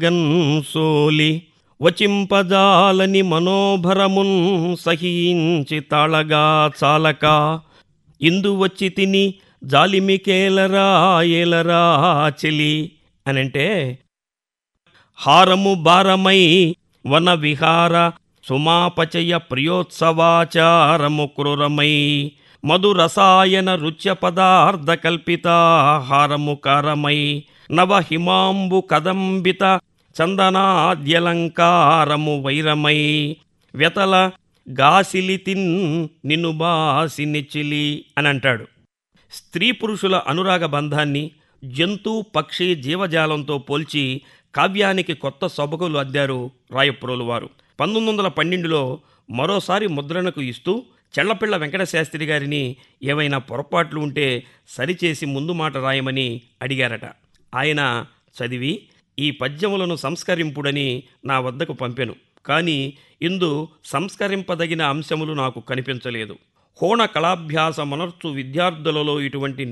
గన్సోలి వచింపజాలని మనోభరమున్ సహించి తాళగా చాలక ఇందు వచ్చి తిని జాలిమికేలరా ఏలరా చెలి అనంటే హారము భారమై వన విహార సుమాపచయ ప్రియోత్సవాచారము క్రూరమై మధురసాయన రుచ్య పదార్థ కల్పితాహారము కారమై నవ హిమాంబు కదంబిత చందనాద్యలంకారము వైరమై వ్యతల గాసిలితిన్ నిన్ను బాసి నెచ్చిలి అని అంటాడు స్త్రీ పురుషుల అనురాగ బంధాన్ని జంతు పక్షి జీవజాలంతో పోల్చి కావ్యానికి కొత్త సొబగులు అద్దారు రాయప్రోలు వారు పంతొమ్మిది వందల పన్నెండులో మరోసారి ముద్రణకు ఇస్తూ చెళ్లపిళ్ల వెంకటశాస్త్రి గారిని ఏవైనా పొరపాట్లు ఉంటే సరిచేసి ముందు మాట రాయమని అడిగారట ఆయన చదివి ఈ పద్యములను సంస్కరింపుడని నా వద్దకు పంపెను కానీ ఇందు సంస్కరింపదగిన అంశములు నాకు కనిపించలేదు హోణ కళాభ్యాస మనర్చు విద్యార్థులలో ఇటువంటి